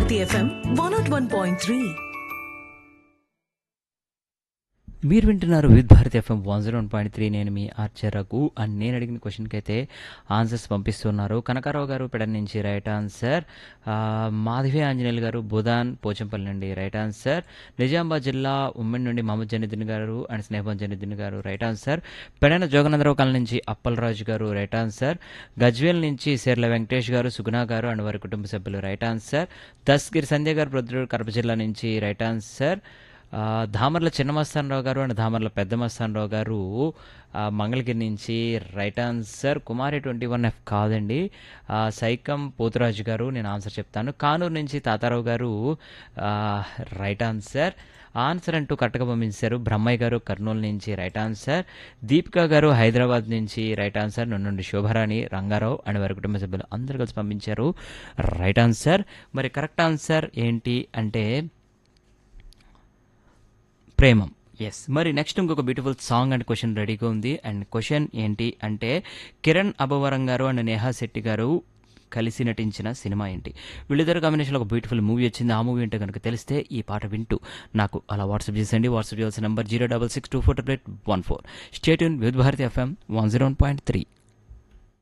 Bharati FM one nought one point three మీరు వింటున్నారు with Bharat FM one zero one point three నేను మీ ఆర్చరకు and నేను అడిగిన క్వశ్చన్కి అయితే ఆన్సర్స్ పంపిస్తున్నారు కనకారావు గారు పెడ నుంచి రైట్ ఆన్సర్ ఆ, మాధవి ఆంజనేయులు గారు బుధాన్ పోచంపల్లి నుండి రైట్ ఆన్సర్ నిజామాబాద్ జిల్లా ఉమ్మెన్ నుండి మహమ్మద్ జనీద్దీన్ గారు అండ్ స్నేహం జనీద్దీన్ గారు right answer Pedana Joganandarao colony నుంచి అప్పలరాజు గారు రైట్ ఆన్సర్ గజ్వేల్ నుంచి సేర్ల వెంకటేష్ గారు సుగుణ గారు అండ్ వారి కుటుంబ సభ్యులు రైట్ ఆన్సర్ దస్గిరి సంధ్య గారు ప్రొద్దుటూరు కడప జిల్లా నుంచి రైట్ ఆన్సర్ ఆ, ధామర్ల చిన్న మస్తానరావు గారు అండ్ ధామర్ల పెద్ద మస్తానరావు గారు ఆ, మంగళగిరి నుంచి right answer Kumari twenty one F కాదండి ఆ, సైకం పోతురాజు గారు నేను ఆన్సర్ చెప్తాను కానూరు నుంచి తాతారావు గారు ఆ, రైట్ ఆన్సర్ ఆన్సర్ అంటూ కరెక్ట్గా పంపించారు బ్రహ్మయ్య గారు కర్నూలు నుంచి రైట్ ఆన్సర్ దీపిక గారు హైదరాబాద్ నుంచి రైట్ ఆన్సర్ నుండి శోభరాణి రంగారావు అండ్ వారి కుటుంబ సభ్యులు అందరు కలిసి పంపించారు రైట్ ఆన్సర్ మరి కరెక్ట్ ఆన్సర్ ఏంటి అంటే ప్రేమం ఎస్ మరి నెక్స్ట్ ఇంకొక బ్యూటిఫుల్ సాంగ్ అండ్ క్వశ్చన్ రెడీగా ఉంది అండ్ క్వశ్చన్ ఏంటి అంటే కిరణ్ అభవరం గారు అండ్ నేహా శెట్టి గారు కలిసి నటించిన సినిమా ఏంటి వీళ్ళిద్దరు కాంబినేషన్లో ఒక బ్యూటిఫుల్ మూవీ వచ్చింది ఆ మూవీ ఏంటో కనుక తెలిస్తే ఈ పాట వింటూ నాకు అలా వాట్సాప్ చేసండి వాట్సాప్ చేయాల్సిన number zero double six two four double eight one four state with Bharathi FM one zero one point three